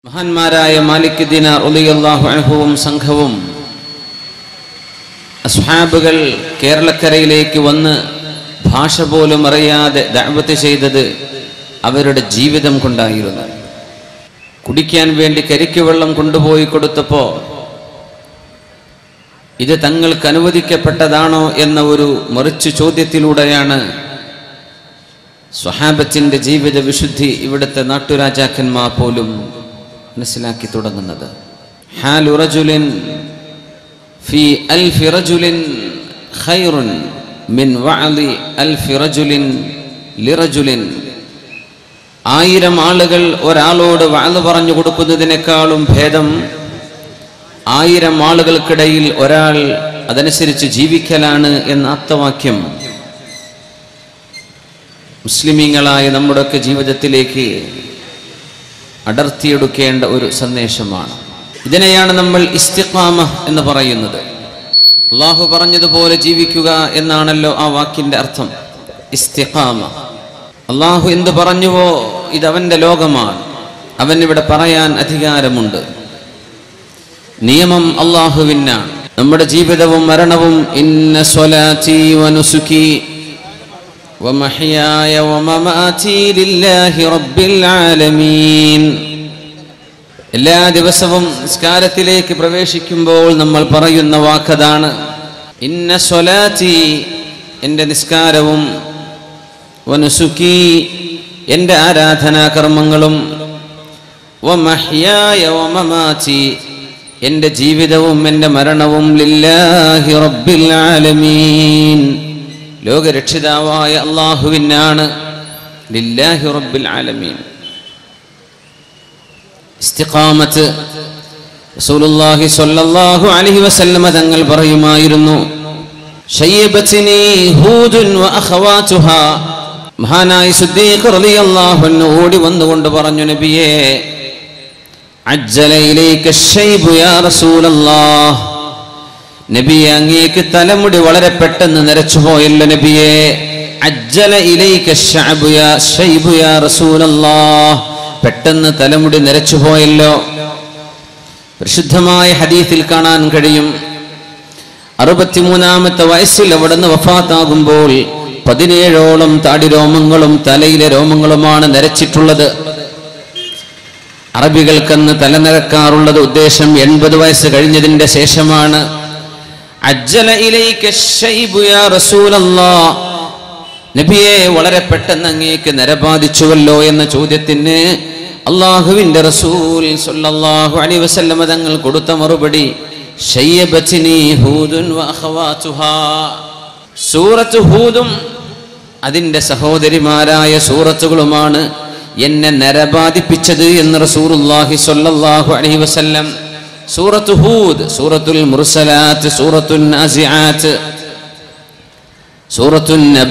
മഹാന്മാരായ മാലിക് ദിനാർ ഉലിയല്ലാഹു അൻഹുവും സംഘവും അസ്ഹാബുകൾ കേരളക്കരയിലേക്ക് വന്ന് ഭാഷ പോലും അറിയാതെ ദഅവത്ത് ചെയ്തത് അവരുടെ ജീവിതം കൊണ്ടായിരുന്നു കുടിക്കാൻ വേണ്ടി കരിക്ക് വെള്ളം കൊണ്ടുപോയി കൊടുത്തപ്പോ ഇത് തങ്ങൾക്ക് അനുവദിക്കപ്പെട്ടതാണോ എന്ന ഒരു മറിച്ചു ചോദ്യത്തിലൂടെയാണ് സ്വഹാബത്തിന്റെ ജീവിത വിശുദ്ധി ഇവിടുത്തെ നാട്ടുരാജാക്കന്മാർ പോലും മനസ്സിലാക്കി തുടങ്ങുന്നത് ഹാലു റജുലിൻ ഫി അൽഫി റജുലിൻ ഖൈറുൻ മിൻ വഅലി അൽഫി റജുലിൻ ലിറജുലിൻ ആയിരം ആളുകൾ ഒരാളോട് വഅല് പറഞ്ഞു കൊടുക്കുന്നതിനേക്കാളും ഭേദം ആയിരം ആളുകൾക്കിടയിൽ ഒരാൾ അതനുസരിച്ച് ജീവിക്കലാണ് എന്ന ആപ്തവാക്യം മുസ്ലിമീങ്ങളായ നമ്മുടെയൊക്കെ ജീവിതത്തിലേക്ക് അടർത്തിയെടുക്കേണ്ട ഒരു സന്ദേശമാണ് ഇതിനെയാണ് നമ്മൾ ഇസ്തിഖാമ എന്ന് പറയുന്നത് അള്ളാഹു പറഞ്ഞതുപോലെ ജീവിക്കുക എന്നാണല്ലോ ആ വാക്കിന്റെ അർത്ഥം ഇസ്തിഖാമ അള്ളാഹു എന്ത് പറഞ്ഞുവോ ഇതവന്റെ ലോകമാണ് അവൻ ഇവിടെ പറയാൻ അധികാരമുണ്ട് നിയമം അള്ളാഹുവിനാണ് നമ്മുടെ ജീവിതവും മരണവും ഇന്ന സ്വലാത്തി വനുസുക്കി ومحياي ومماتي لله رب العالمين എല്ലാ ദിവസവും നിസ്കാരത്തിലേക്ക് പ്രവേശിക്കുമ്പോൾ നമ്മൾ പറയുന്ന വാക്കതാണ് ഇന്ന സ്വലാത്തി എൻ്റെ നിസ്കാരവും വനുസുക്കി എൻ്റെ ആരാധനാകർമ്മങ്ങളും വമഹ്യായ വമമാറ്റി എൻ്റെ ജീവിതവും എൻ്റെ മരണവും ലില്ലാഹി റബ്ബിൽ ആലമീൻ ലോകരക്ഷിതാവായ അള്ളാഹുവിനാണ് ലില്ലാഹി റബ്ബിൽ ആലമീൻ ഇസ്തിഖാമത്ത് റസൂലുള്ളാഹി സ്വല്ലല്ലാഹു അലൈഹി വസല്ലമ തങ്ങൾ പറയുമായിരുന്നു ശയ്യബത്തിനി ഹൂദുൻ വ അഖവാതുഹാ മഹാനായ സിദ്ദീഖ് റളിയല്ലാഹു അൻഹു ഓടി വന്നുകൊണ്ട് പറഞ്ഞു നബിയേ അജ്ജല ഇലൈക ശൈബു യാ റസൂലല്ലാഹ് നബിയെ അങ്ങേക്ക് തലമുടി വളരെ പെട്ടെന്ന് നരച്ചു പോയല്ലോ നബിയെ അജ്ജല ഇലൈക ശഅബു യാ ശൈബു യാ റസൂലല്ലാഹ് പെട്ടെന്ന് തലമുടി നരച്ചു പോയല്ലോ പരിശുദ്ധമായ ഹദീസിൽ കാണാൻ കഴിയും അറുപത്തിമൂന്നാമത്തെ വയസ്സിൽ അവിടുന്ന് വഫാത്താകുമ്പോൾ പതിനേഴോളം താടി രോമങ്ങളും തലയിലെ രോമങ്ങളുമാണ് നരച്ചിട്ടുള്ളത് അറബികൾക്കന്ന് തല നിരക്കാറുള്ളത് ഉദ്ദേശം എൺപത് വയസ്സ് കഴിഞ്ഞതിന്റെ ശേഷമാണ് അജ്ജല ഇലൈക ശൈബു യാ റസൂലല്ലാഹ് നബിയെ വളരെ പെട്ടെന്ന് അങ്ങേക്ക് നരബാധിച്ചുവല്ലോ എന്ന ചോദ്യത്തിന് അള്ളാഹുവിന്റെ റസൂൽ സല്ലല്ലാഹു അലൈഹി വസല്ലമ തങ്ങൾ കൊടുത്ത മറുപടി ശയ്യബത്തിനി ഹൂദുൻ വ അഖവാതുഹാ സൂറത്ത് ഹൂദും അതിന്റെ സഹോദരിമാരായ സൂറത്തുകളുമാണ് എന്നെ നരബാധിപ്പിച്ചത് എന്ന് റസൂലുള്ളാഹി സ്വല്ലല്ലാഹു അലൈഹി വസല്ലം സൂറത്ത് ഹൂദ് സൂറത്തുൽ മുർസലാത്ത് സൂറത്തുൻ നാസിആത്ത് സൂറത്തുൻ നബ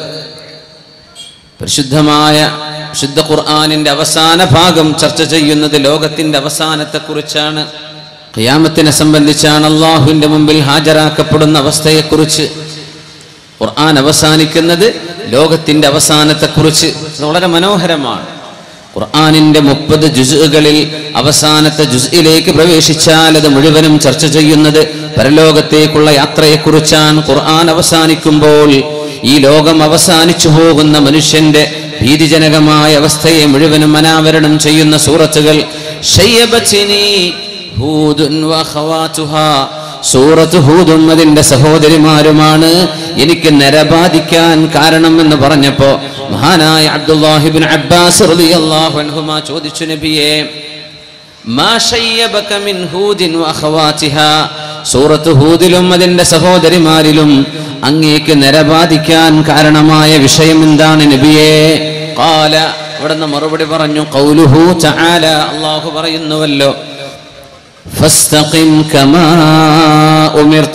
പരിശുദ്ധമായ ശുദ്ധ ഖുർആാനിന്റെ അവസാന ഭാഗം ചർച്ച ചെയ്യുന്നത് ലോകത്തിന്റെ അവസാനത്തെക്കുറിച്ചാണ് ഖിയാമത്തിനെ സംബന്ധിച്ചാണ് അള്ളാഹുവിന്റെ മുമ്പിൽ ഹാജരാക്കപ്പെടുന്ന അവസ്ഥയെക്കുറിച്ച് ഖുർആൻ അവസാനിക്കുന്നത് ലോകത്തിന്റെ അവസാനത്തെക്കുറിച്ച് ഇത് വളരെ മനോഹരമാണ് ഖുർആാനിന്റെ മുപ്പത് ജുസുകളിൽ അവസാനത്തെ ജുസിലേക്ക് പ്രവേശിച്ചാൽ അത് മുഴുവനും ചർച്ച ചെയ്യുന്നത് പരലോകത്തേക്കുള്ള യാത്രയെക്കുറിച്ചാണ് ഖുർആൻ അവസാനിക്കുമ്പോൾ ഈ ലോകം അവസാനിച്ചു പോകുന്ന മനുഷ്യന്റെ ഭീതിജനകമായ അവസ്ഥയെ മുഴുവനും അനാവരണം ചെയ്യുന്ന സൂറത്തുകൾ ശയ്യബച്ചിനി ഹൂദുൻ വഖവാതുഹാ സൂറത്ത് ഹൂദും അതിന്റെ സഹോദരിമാരുമാണ് എനിക്ക് നരബാധിക്കാൻ കാരണം എന്ന് പറഞ്ഞപ്പോ മഹാനായ അബ്ദുല്ലാഹിബിൻ അബ്ബാസ് റളിയല്ലാഹു അൻഹുമാ ചോദിച്ചു നബിയെ മാ ശയ്യബക മിൻ ഹൂദിൻ വഅഖവാതിഹാ സൂറത്ത് ഹൂദിലും അതിന്റെ സഹോദരിമാരിലും അങ്ങേക്ക് നരബാധിക്കാൻ കാരണമായ വിഷയം എന്താണ് നബിയെ ഖാല ഇവിടുന്ന് മറുപടി പറഞ്ഞു ഖൗലുഹു തആല അല്ലാഹു പറയുന്നുവല്ലോ فاستقم كما أمرت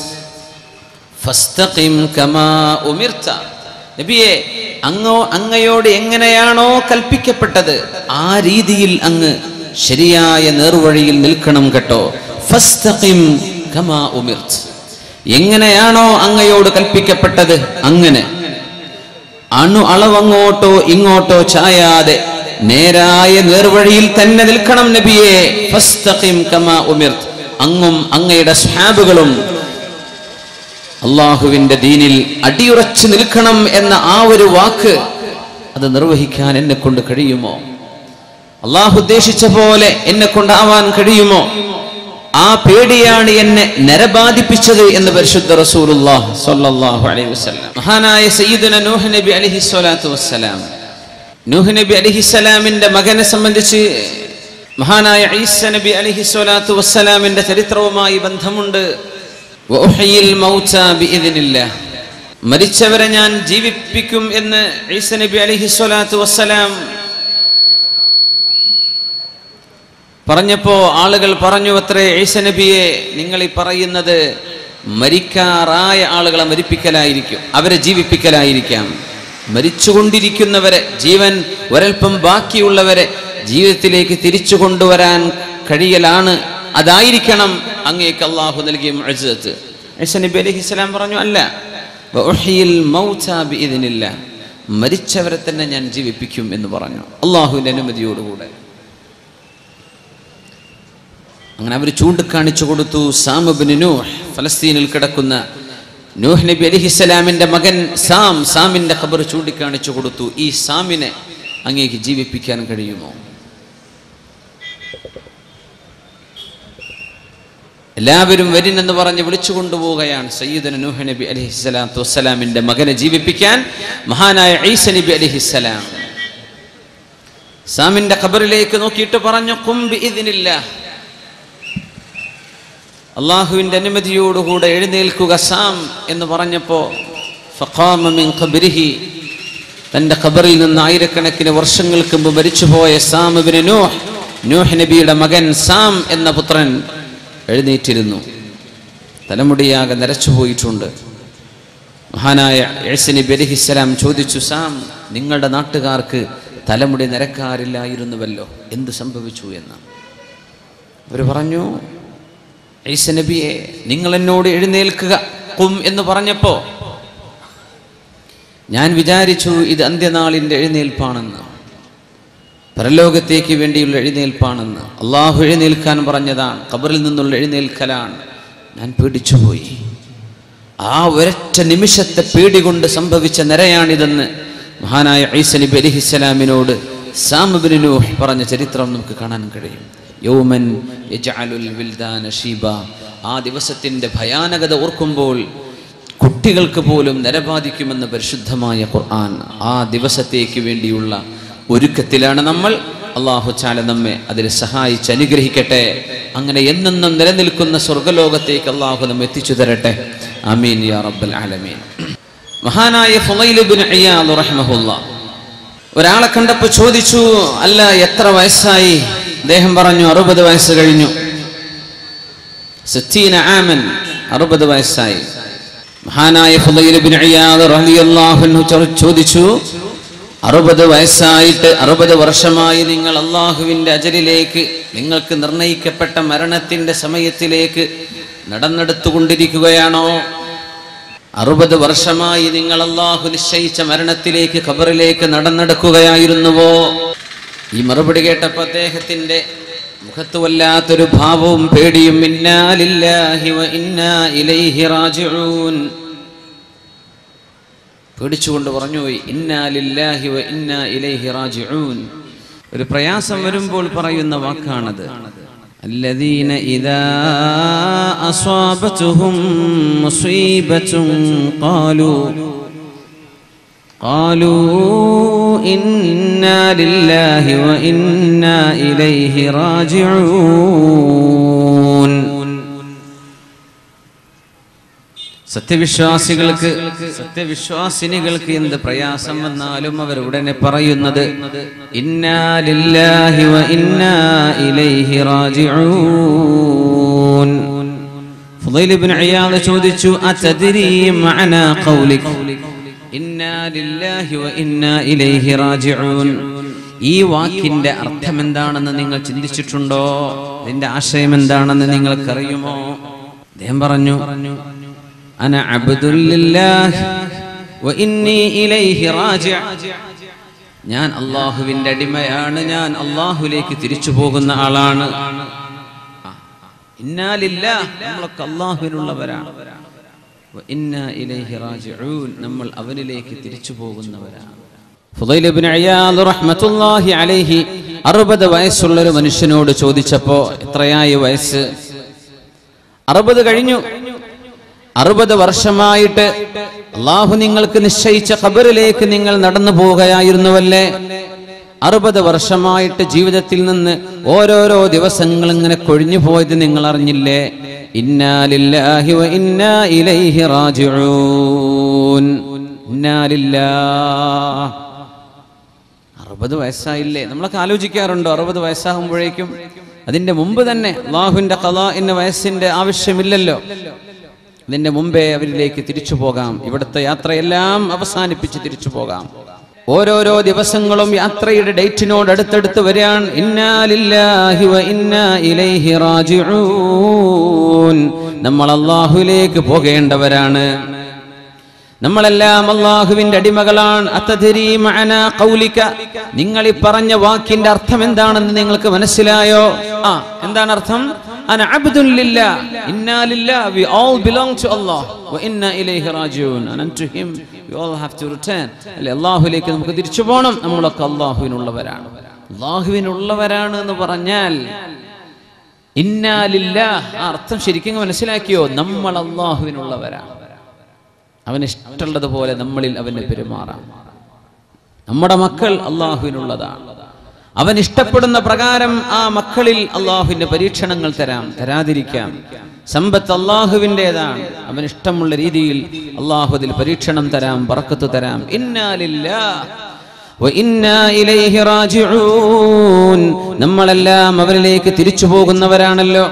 فاستقم كما أمرت നബിയെ അങ്ങോ അങ്ങയോട് എങ്ങനെയാണോ കൽപ്പിക്കപ്പെട്ടത് ആ രീതിയിൽ അങ്ങ് ശരിയായ നേർവഴിയിൽ നിൽക്കണം കേട്ടോ ഫസ്തഖിം കമാ ഉമിർത്ത് എങ്ങനെയാണോ അങ്ങയോട് കൽപ്പിക്കപ്പെട്ടത് അങ്ങനെ അണു അളവങ്ങോട്ടോ ഇങ്ങോട്ടോ ചായാതെ നേരായ നേർവഴിയിൽ തന്നെ നിൽക്കണം നബിയെ ഫസ്തഖിം കമാ ഉമിർത് അങ്ങും അങ്ങയുടെ സ്ഹാബുകളും അള്ളാഹുവിന്റെ ദീനിൽ അടിയുറച്ചു നിൽക്കണം എന്ന ആ ഒരു വാക്ക് അത് നിർവഹിക്കാൻ എന്നെ കൊണ്ട് കഴിയുമോ അള്ളാഹു ഉദ്ദേശിച്ച പോലെ എന്നെ കൊണ്ടാവാൻ കഴിയുമോ ആ പേടിയാണ് എന്നെ നരബാധിപ്പിച്ചത് എന്ന് പരിശുദ്ധ റസൂലുള്ളാഹ് സ്വല്ലല്ലാഹു അലൈഹി വസല്ലം മഹാനായ സയ്യിദുന നൂഹ് നബി അലൈഹി സ്വലാത്തു വസ്സലാം നൂഹ് നബി അലിഹിസ്സലാമിന്റെ മകനെ സംബന്ധിച്ച് മഹാനായ ഈസ നബി അലിഹി സ്വലാത്തു വസ്സലാമിന്റെ ചരിത്രവുമായി ബന്ധമുണ്ട് വഉഹ്യിൽ മൗത ബിഇذനില്ലാ. മരിച്ചവരെ ഞാൻ ജീവിപ്പിക്കും എന്ന് ഈസ നബി അലിഹി സ്വലാത്തു വസ്സലാം പറഞ്ഞപ്പോ ആളുകൾ പറഞ്ഞു അത്രേ ഈസ നബിയെ നിങ്ങൾ ഈ പറയുന്നത് മരിക്കാറായ ആളുകളെ മരിപ്പിക്കലായിരിക്കും അവരെ ജീവിപ്പിക്കലായിരിക്കാം മരിച്ചുകൊണ്ടിരിക്കുന്നവരെ ജീവൻ ഒരൽപ്പം ബാക്കിയുള്ളവരെ ജീവിതത്തിലേക്ക് തിരിച്ചു കൊണ്ടുവരാൻ കഴിയലാണ് അതായിരിക്കണം അങ്ങേക്ക് അള്ളാഹു നൽകിയ മുഅ്ജിസത്ത് ഈസ നബി അലൈഹി സ്വലാം പറഞ്ഞു അല്ല വഉഹ്യിൽ മൗതാ ബിഇذനില്ലാ. മരിച്ചവരെ തന്നെ ഞാൻ ജീവിപ്പിക്കും എന്ന് പറഞ്ഞു അള്ളാഹുവിന്റെ അനുമതിയോടുകൂടെ അങ്ങനെ അവർ ചൂണ്ടിക്കാണിച്ചു കൊടുത്തു സാമുബിന് നൂഹ് ഫലസ്തീനിൽ കിടക്കുന്ന നൂഹ് നബി അലിഹിസ്സലാമിന്റെ മകൻ സാം സാമിന്റെ ഖബർ ചൂണ്ടിക്കാണിച്ചു കൊടുത്തു ഈ സാമിനെ അങ്ങേക്ക് ജീവിപ്പിക്കാൻ കഴിയുമോ എല്ലാവരും വരിനെന്ന് പറഞ്ഞ് വിളിച്ചു കൊണ്ടുപോവുകയാണ് സയ്യിദന നൂഹ് നബി അലിഹിസ്സലാത്തു വസ്സലാമിന്റെ മകനെ ജീവിപ്പിക്കാൻ മഹാനായ ഈസ നബി അലിഹിസ്സലാം സാമിന്റെ ഖബറിലേക്ക് നോക്കിയിട്ട് പറഞ്ഞു കുംബി ഇതിനില്ല അള്ളാഹുവിൻ്റെ അനുമതിയോടുകൂടെ എഴുന്നേൽക്കുക സാം എന്ന് പറഞ്ഞപ്പോ ഫഖാമ മിൻ ഖബ്രിഹി തൻ്റെ ഖബറിൽ നിന്ന് ആയിരക്കണക്കിന് വർഷങ്ങൾക്ക് മുമ്പ് മരിച്ചുപോയ സാം ഇബ്നു നൂഹ് നൂഹ് നബിയുടെ മകൻ സാം എന്ന പുത്രൻ എഴുന്നേറ്റിരുന്നു തലമുടിയാകെ നരച്ചുപോയിട്ടുണ്ട് മഹാനായ യേശു നബി അലിഹിസ്സലാം ചോദിച്ചു സാം നിങ്ങളുടെ നാട്ടുകാർക്ക് തലമുടി നിരക്കാറില്ലായിരുന്നുവല്ലോ എന്ത് സംഭവിച്ചു എന്ന് അവർ പറഞ്ഞു ഈസ നബിയെ നിങ്ങൾ എന്നോട് എഴുന്നേൽക്കുക കും എന്ന് പറഞ്ഞപ്പോ ഞാൻ വിചാരിച്ചു ഇത് അന്ത്യനാളിൻ്റെ എഴുന്നേൽപ്പാണെന്ന് പരലോകത്തേക്ക് വേണ്ടിയുള്ള എഴുന്നേൽപ്പാണെന്ന് അള്ളാഹു എഴുന്നേൽക്കാൻ പറഞ്ഞതാണ് ഖബറിൽ നിന്നുള്ള എഴുന്നേൽക്കലാണ് ഞാൻ പേടിച്ചുപോയി ആ ഒരൊറ്റ നിമിഷത്തെ പേടി കൊണ്ട് സംഭവിച്ച നിരയാണിതെന്ന് മഹാനായ ഈസ നബി അലിഹിസ്സലാമിനോട് സാമുബിന് നൂഹ് പറഞ്ഞ ചരിത്രം നമുക്ക് കാണാൻ കഴിയും യൗമൻ യജ്അലുൽ വിൽദാന ഷീബ ആ ദിവസത്തിൻ്റെ ഭയാനകത ഓർക്കുമ്പോൾ കുട്ടികൾക്ക് പോലും നരബാധിക്കുമെന്ന് പരിശുദ്ധമായ ഖുർആൻ ആ ദിവസത്തേക്ക് വേണ്ടിയുള്ള ഒരുക്കത്തിലാണ് നമ്മൾ അള്ളാഹു ചാല നമ്മെ അതിൽ സഹായിച്ച് അനുഗ്രഹിക്കട്ടെ അങ്ങനെ എന്നെന്നും നിലനിൽക്കുന്ന സ്വർഗലോകത്തേക്ക് അള്ളാഹു നമ്മെ എത്തിച്ചു തരട്ടെ അമീൻ യാ റബ്ബൽ ആലമീൻ മഹാനായ ഫുളൈൽ ഇബ്നു ഇയാദ് റഹ്മഹുല്ല ഒരാളെ കണ്ടപ്പോൾ ചോദിച്ചു അല്ല എത്ര വയസ്സായി അദ്ദേഹം പറഞ്ഞു അറുപത് വയസ്സ് കഴിഞ്ഞു സിത്തീന ആമൻ അറുപത് വയസ്സായി മഹാനായ ഫുളൈൽ ഇബ്നു ഇയാദ് റളിയല്ലാഹു അൻഹു ചോ- ചോദിച്ചു അറുപത് വയസ്സായിട്ട് അറുപത് വർഷമായി നിങ്ങൾ അള്ളാഹുവിൻ്റെ അജലിലേക്ക് നിങ്ങൾക്ക് നിർണയിക്കപ്പെട്ട മരണത്തിൻ്റെ സമയത്തിലേക്ക് നടന്നെടുത്തുകൊണ്ടിരിക്കുകയാണോ അറുപത് വർഷമായി നിങ്ങൾ അള്ളാഹു നിശ്ചയിച്ച മരണത്തിലേക്ക് ഖബറിലേക്ക് നടന്നെടുക്കുകയായിരുന്നുവോ ഈ മറുപടി കേട്ടപ്പോൾ അദ്ദേഹത്തിന്റെ മുഖത്ത് വല്ലാത്തൊരു ഭാവവും പേടിയും ഇന്നാലില്ലാഹി വ ഇന്നാ ഇലൈഹി റാജിഊൻ പേടിച്ചുകൊണ്ട് പറഞ്ഞു പോയി ഇന്നാലില്ലാഹി വ ഇന്നാ ഇലൈഹി റാജിഊൻ ഒരു പ്രയാസം വരുമ്പോൾ പറയുന്ന വാക്കാണത് الذين إذا أصابتهم مصيبة قالوا قالوا إنا لله وإنا إليه راجعون സത്യവിശ്വാസികൾക്ക് സത്യവിശ്വാസിനികൾക്ക് എന്ത് പ്രയാസം വന്നാലും അവർ ഉടനെ പറയുന്നത് ഇന്നാ ലില്ലാഹി വ ഇന്നാ ഇലൈഹി റാജിഊൻ ഫുദൈൽ ഇബ്നു ഇയാദ് ചോദിച്ചു അതദ്രി മഅന ഖൗലിക് ഇന്നാ ലില്ലാഹി വ ഇന്നാ ഇലൈഹി റാജിഊൻ ഈ വാക്കിന്റെ അർത്ഥം എന്താണെന്ന് നിങ്ങൾ ചിന്തിച്ചിട്ടുണ്ടോ ഇതിന്റെ ആശയം എന്താണെന്ന് നിങ്ങൾക്കറിയുമോ അദ്ദേഹം പറഞ്ഞു അന അബ്ദുല്ലില്ലാഹ് വ ഇന്നി ഇലൈഹി റാജിഅ ഞാൻ അള്ളാഹുവിൻ്റെ അടിമയാണ് ഞാൻ അള്ളാഹുലേക്ക് തിരിച്ചു പോകുന്ന ആളാണ് ആ. ഇന്നാലില്ല നമ്മളൊക്കെ അള്ളാഹുവിനുള്ളവരാണ് വ ഇന്നാ ഇലൈഹി റാജിഊൻ നമ്മൾ അവനിലേക്ക് തിരിച്ചു പോകുന്നവരാണ് ഫുദൈൽ ഇബ്നു അയ്യാദ് റഹ്മത്തുള്ളാഹി അലൈഹി അറുപത് വയസ്സുള്ള ഒരു മനുഷ്യനോട് ചോദിച്ചപ്പോ എത്രയായി വയസ്സ് അറുപത് കഴിഞ്ഞു അറുപത് വർഷമായിട്ട് അള്ളാഹു നിങ്ങൾക്ക് നിശ്ചയിച്ച ഖബറിലേക്ക് നിങ്ങൾ നടന്നു പോവുകയായിരുന്നുവല്ലേ അറുപത് വർഷമായിട്ട് ജീവിതത്തിൽ നിന്ന് ഓരോരോ ദിവസങ്ങൾ ഇങ്ങനെ കൊഴിഞ്ഞു പോയത് നിങ്ങൾ അറിഞ്ഞില്ലേ ഇന്നാലില്ലാഹി വ ഇന്നാ ഇലൈഹി റാജിഊൻ ഇന്നാലില്ലാഹ് അറുപത് വയസ്സായില്ലേ നമ്മളൊക്കെ ആലോചിക്കാറുണ്ടോ അറുപത് വയസ്സാകുമ്പോഴേക്കും അതിന്റെ മുമ്പ് തന്നെ അള്ളാഹുവിന്റെ കഥ എന്ന വയസ്സിന്റെ ആവശ്യമില്ലല്ലോ അതിന്റെ മുമ്പേ അവരിലേക്ക് തിരിച്ചു പോകാം ഇവിടുത്തെ യാത്രയെല്ലാം അവസാനിപ്പിച്ച് തിരിച്ചു പോകാം ഓരോരോ ദിവസങ്ങളും യാത്രയുടെ ഡേറ്റിനോട് അടുത്തടുത്ത് വരാൻ ഇന്നാലില്ലാഹി വ ഇന്നാ ഇലൈഹി റാജിഊൻ നമ്മൾ അള്ളാഹുവിലേക്ക് പോകേണ്ടവരാണ് നമ്മളെല്ലാം അള്ളാഹുവിന്റെ അടിമകളാണ് അത്തധരി മഅന ഖൗലിക നിങ്ങൾ ഈ പറഞ്ഞ വാക്കിന്റെ അർത്ഥം എന്താണെന്ന് നിങ്ങൾക്ക് മനസ്സിലായോ ആ എന്താണ് അർത്ഥം അന അബ്ദുൻ ലില്ലാ ഇന്നാ ലില്ലാ we all belong to Allah വ ഇന്നാ ഇലൈഹി റാജിഊൻ and to him we all have to return അല്ലെ അല്ലാഹുവിലേക്ക് നമുക്ക് തിരിച്ചു പോകണം നമ്മളൊക്കെ അള്ളാഹുവിനുള്ളവരാണ് അള്ളാഹുവിനുള്ളവരാണ് എന്ന് പറഞ്ഞാൽ ഇന്നാലില്ലാ ആ അർത്ഥം ശരിക്കും മനസ്സിലാക്കിയോ നമ്മൾ അള്ളാഹുവിനുള്ളവരാണ് അവന് ഇഷ്ടമുള്ളതുപോലെ നമ്മളിൽ അവന് പെരുമാറാം നമ്മുടെ മക്കൾ അള്ളാഹുവിനുള്ളതാണ് അവൻ ഇഷ്ടപ്പെടുന്ന പ്രകാരം ആ മക്കളിൽ അള്ളാഹുവിന്റെ പരീക്ഷണങ്ങൾ തരാം തരാതിരിക്കാം സമ്പത്ത് അള്ളാഹുവിൻ്റെതാണ് അവൻ ഇഷ്ടമുള്ള രീതിയിൽ അള്ളാഹു അതിൽ പരീക്ഷണം തരാം പറക്കത്ത് തരാം ഇന്നാലില്ലാ വ ഇന്നാ ഇലൈഹി റാജിഊൻ നമ്മളെല്ലാം അവനിലേക്ക് തിരിച്ചു പോകുന്നവരാണല്ലോ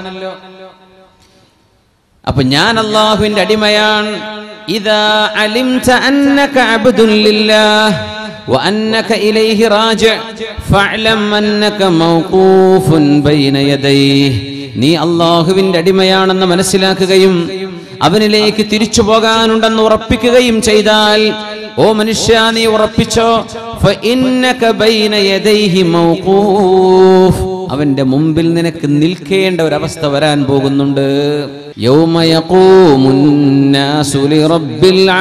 അപ്പൊ ഞാൻ അള്ളാഹുവിന്റെ അടിമയാണ് ഇതാ അലിംത അന്നക അബ്ദുൻ ലില്ലാഹ് وأنك إليه راجع فاعلم أنك موقوف بين يديه നീ അള്ളാഹുവിന്റെ അടിമയാണെന്ന് മനസ്സിലാക്കുകയും അവനിലേക്ക് തിരിച്ചു പോകാനുണ്ടെന്ന് ഉറപ്പിക്കുകയും ചെയ്താൽ ഓ മനുഷ്യ നീ ഉറപ്പിച്ചോ فإنك بين يديه موقوف അവന്റെ മുമ്പിൽ നിനക്ക് നിൽക്കേണ്ട ഒരവസ്ഥ വരാൻ പോകുന്നുണ്ട് يوم يقوم الناس لرب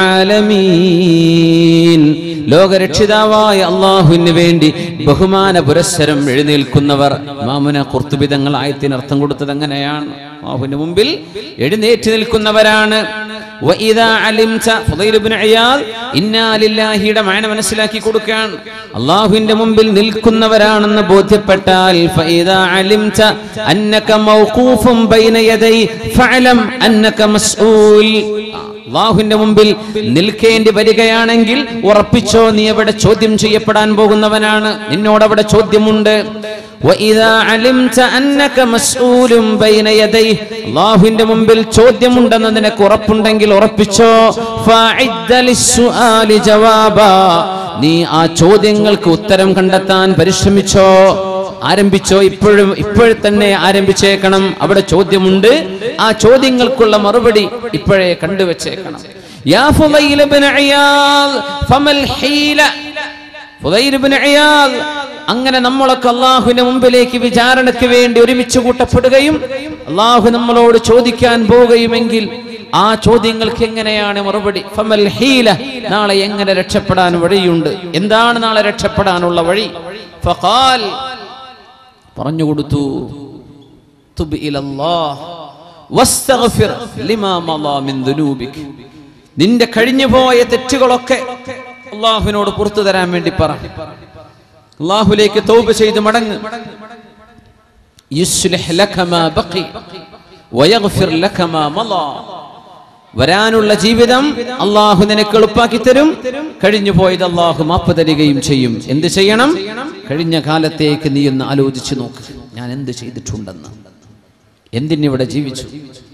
العالمين ലോകരക്ഷിതാവായ അള്ളാഹുവിന് വേണ്ടി ബഹുമാന പുരസ്സരം എഴുന്നേൽക്കുന്നവർ മാമുന കുർത്തുബിതങ്ങൾ ആയത്തിന് അർത്ഥം കൊടുത്തത് അങ്ങനെയാണ് അള്ളാഹുവിന്റെ മുമ്പിൽ എഴുന്നേറ്റ് നിൽക്കുന്നവരാണ് വഇദാ അലിംത ഫുദൈൽ ഇബ്നു ഇയാദ് ഇന്നാ ലില്ലാഹിയുടെ മാന മനസ്സിലാക്കി കൊടുക്കാൻ അള്ളാഹുവിന്റെ മുമ്പിൽ നിൽക്കുന്നവരാണെന്ന് ബോധ്യപ്പെട്ടാൽ ഫഇദാ അലിംത അന്നക മൗഖൂഫുൻ ബൈന യദൈ ഫഅലം അന്നക മസ്ഊൽ അള്ളാഹുവിന്റെ മുമ്പിൽ നിൽക്കേണ്ടി വരികയാണെങ്കിൽ ഉറപ്പിച്ചോ നീ അവിടെ ചോദ്യം ചെയ്യപ്പെടാൻ പോകുന്നവനാണ് നിന്നോട് അവിടെ ചോദ്യമുണ്ട് وإذا علمت أنك مسؤول بين يديه അള്ളാഹുവിന്റെ മുമ്പിൽ ചോദ്യമുണ്ടെന്ന് നിനക്ക് ഉറപ്പുണ്ടെങ്കിൽ ഉറപ്പിച്ചോ فأعد للسؤال جوابا നീ ആ ചോദ്യങ്ങൾക്ക് ഉത്തരം കണ്ടെത്താൻ പരിശ്രമിച്ചോ ആരംഭിച്ചോ ഇപ്പോഴും ഇപ്പോഴും തന്നെ ആരംഭിച്ചേക്കണം അവിടെ ചോദ്യമുണ്ട് ആ ചോദ്യങ്ങൾക്കുള്ള മറുപടി ഇപ്പോഴേ കണ്ടുവച്ചേക്കണം യാ ഫുദൈൽ ഇബ്നു ഇയാദ് ഫമൽ ഹീല ഫുദൈൽ ഇബ്നു ഇയാദ് അങ്ങനെ നമ്മളൊക്കെ അള്ളാഹുവിന്റെ മുമ്പിലേക്ക് വിചാരണയ്ക്ക് വേണ്ടി ഒരുമിച്ച് കൂട്ടപ്പെടുകയും അള്ളാഹു നമ്മളോട് ചോദിക്കാൻ പോവുകയുമെങ്കിൽ ആ ചോദ്യങ്ങൾക്ക് എങ്ങനെയാണ് മറുപടി ഫമൽ ഹീല നാളെ എങ്ങനെ രക്ഷപ്പെടാൻ വഴിയുണ്ട് എന്താണ് നാളെ രക്ഷപ്പെടാനുള്ള വഴി ഫഖാൽ പറഞ്ഞു കൊടുത്തു തുബ് ഇലല്ലാഹ് വസ്തഗ്ഫിർ ലിമാ മളാ മിൻ ദുനൂബിക് നിന്റെ കഴിഞ്ഞു പോയ തെറ്റുകളൊക്കെ അള്ളാഹുവിനോട് പുറത്തു തരാൻ വേണ്ടി പറ അള്ളാഹുലേക്ക് തൗബ ചെയ്ത് മടങ്ങ് യുസ്ലിഹ് ലക മാ ബഖി വയഗ്ഫിർ ലക മാ മളാ വരാനുള്ള ജീവിതം അള്ളാഹു നിനക്ക് എളുപ്പാക്കി തരും കഴിഞ്ഞു പോയത് അള്ളാഹു മാപ്പ് തരികയും ചെയ്യും എന്ത് ചെയ്യണം കഴിഞ്ഞ കാലത്തേക്ക് നീ ഒന്ന് ആലോചിച്ചു നോക്ക് ഞാൻ എന്ത് ചെയ്തിട്ടുണ്ടെന്ന് എന്തിനിവിടെ ജീവിച്ചു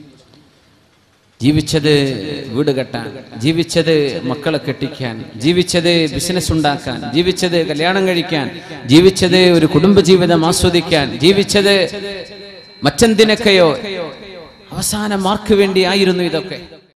ജീവിച്ചത് വീട് കെട്ടാൻ ജീവിച്ചത് മക്കളെ കെട്ടിക്കാൻ ജീവിച്ചത് ബിസിനസ് ഉണ്ടാക്കാൻ ജീവിച്ചത് കല്യാണം കഴിക്കാൻ ജീവിച്ചത് ഒരു കുടുംബജീവിതം ആസ്വദിക്കാൻ ജീവിച്ചത് മറ്റെന്തിനൊക്കെയോ അവസാന മാർക്ക് വേണ്ടി ആയിരുന്നു ഇതൊക്കെ